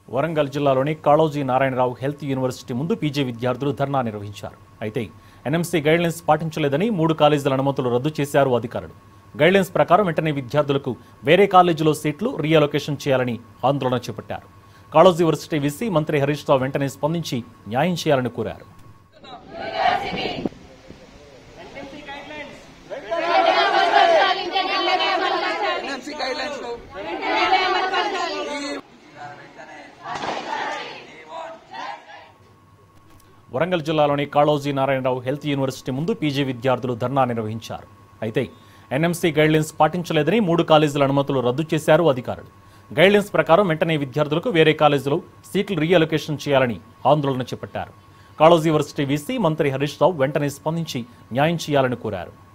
వరంగల్ జిల్లాలోని Kaloji Narayanarao health university ముందు PG విద్యార్థులు ధర్నా నిర్వహించారు అయితే ఎన్ఎంసీ గైడ్లైన్స్ పాటించలేదని మూడు కాలేజీల అనుమతులు రద్దు చేశారు అధికారులు గైడ్లైన్స్ ప్రకారం వెంటనే విద్యార్థులకు వేరే కాలేజీలో సీట్లు రీఅలొకేషన్ చేయాలని ఆందోళన చేపట్టారు కాళోజీ యూనివర్సిటీ విసి మంత్రి హరీష్ రావు వెంటనే స్పందించి న్యాయం చేయాలని కోరారు ఎన్ఎంసీ గైడ్ లైన్స్ లో వరంగల్ జిల్లాలోని కాళోజీ నారాయణరావు హెల్త్ యూనివర్సిటీ ముందు పీజీ విద్యార్థులు ధర్నా నిర్వహించారు అయితే ఎన్ఎంసీ గైడ్లైన్స్ పాటించలేదని మూడు కాలేజీల అనుమతులు రద్దు చేశారు అధికారులు గైడ్లైన్స్ ప్రకారం వెంటనే విద్యార్థులకు వేరే కాలేజీలో సీట్లు రీఅలొకేషన్ చేయాలని ఆందోళన చేపట్టారు కాళోజీ యూనివర్సిటీ వీసీ మంత్రి హరీష్ రావు వెంటనే స్పందించి న్యాయం చేయాలని కోరారు